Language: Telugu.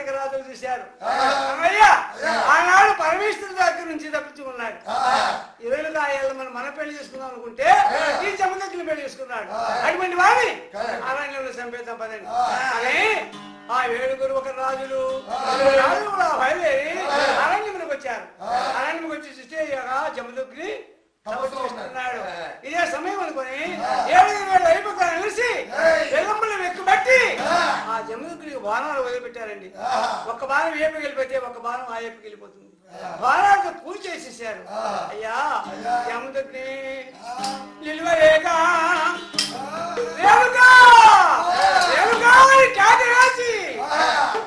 అనేక రాజులు చూశారు అమ్మయ్యా ఆనాడు పరమేశ్వరుడు దగ్గర నుంచి తప్పించుకున్నాడు ఇరవై కాయాలు మనం మన పెళ్లి చేసుకుందాం అనుకుంటే ఈ జమదగ్ని పెళ్లి చేసుకున్నాడు అటువంటి వాడిని అరణ్యంలో చంపేద్దాం పదండి అని ఆ ఏడుగురు ఒక రాజులు ఇరవై రాజులు కూడా బయలుదేరి అరణ్యమునికి వచ్చారు అరణ్యమునికి వచ్చి చూస్తే జమదగ్ని తపస్సు చేస్తున్నాడు ఇదే సమయం అనుకొని ఏడు వేలు అయిపోతాను కలిసి వెల్లంబులు వెక్కుబట్టి ఆ జమదగ్నికి బాణాలు వదిలిపెట్టారండి ఒక బాణం ఏపకి వెళ్ళిపోతే ఒక బాణం ఆ ఏపకి వెళ్ళిపోతుంది బాణాలతో పూజ చేసేసారు అయ్యా జమదగ్ని నిలువలేక రేవుగా రేవుగా అని కేక వేసి